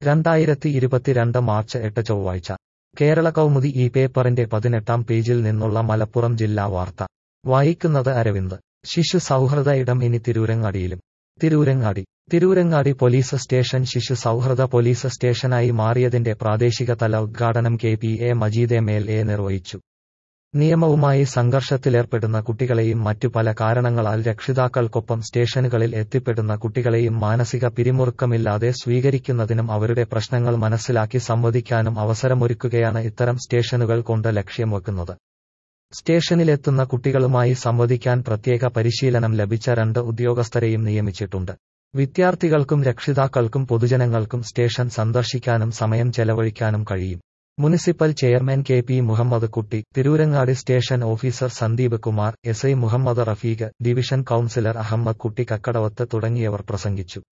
രണ്ടായിരത്തി ഇരുപത്തിരണ്ട് മാർച്ച് എട്ട് ചൊവ്വാഴ്ച കേരള കൗമുദി ഈ പേപ്പറിന്റെ പതിനെട്ടാം പേജിൽ നിന്നുള്ള മലപ്പുറം ജില്ലാ വാർത്ത വായിക്കുന്നത് അരവിന്ദ് ശിശു സൗഹൃദ ഇടം ഇനി തിരൂരങ്ങാടിയിലും തിരൂരങ്ങാടി തിരൂരങ്ങാടി പോലീസ് സ്റ്റേഷൻ ശിശു സൗഹൃദ പോലീസ് സ്റ്റേഷനായി മാറിയതിന്റെ പ്രാദേശിക തല ഉദ്ഘാടനം K P A Majeed M L A നിർവഹിച്ചു നിയമവുമായി സംഘർഷത്തിലേർപ്പെടുന്ന കുട്ടികളെയും മറ്റു പല കാരണങ്ങളാൽ രക്ഷിതാക്കൾക്കൊപ്പം സ്റ്റേഷനുകളിൽ എത്തിപ്പെടുന്ന കുട്ടികളെയും മാനസിക പിരിമുറുക്കമില്ലാതെ സ്വീകരിക്കുന്നതിനും അവരുടെ പ്രശ്നങ്ങൾ മനസ്സിലാക്കി സംവദിക്കാനും അവസരമൊരുക്കുകയാണ് ഇത്തരം സ്റ്റേഷനുകൾ കൊണ്ട് ലക്ഷ്യം വെക്കുന്നത് സ്റ്റേഷനിലെത്തുന്ന കുട്ടികളുമായി സംവദിക്കാൻ പ്രത്യേക പരിശീലനം ലഭിച്ച രണ്ട് ഉദ്യോഗസ്ഥരെയും നിയമിച്ചിട്ടുണ്ട് വിദ്യാർത്ഥികൾക്കും രക്ഷിതാക്കൾക്കും പൊതുജനങ്ങൾക്കും സ്റ്റേഷൻ സന്ദർശിക്കാനും സമയം ചെലവഴിക്കാനും കഴിയും municipal chairman K P Muhammad Kutty Tirurangadi station officer Sandeep Kumar S I Muhammad Rafeeq division councillor Ahmed Kutty Kakkadavath തുടങ്ങിയവർ പ്രസംഗിച്ചു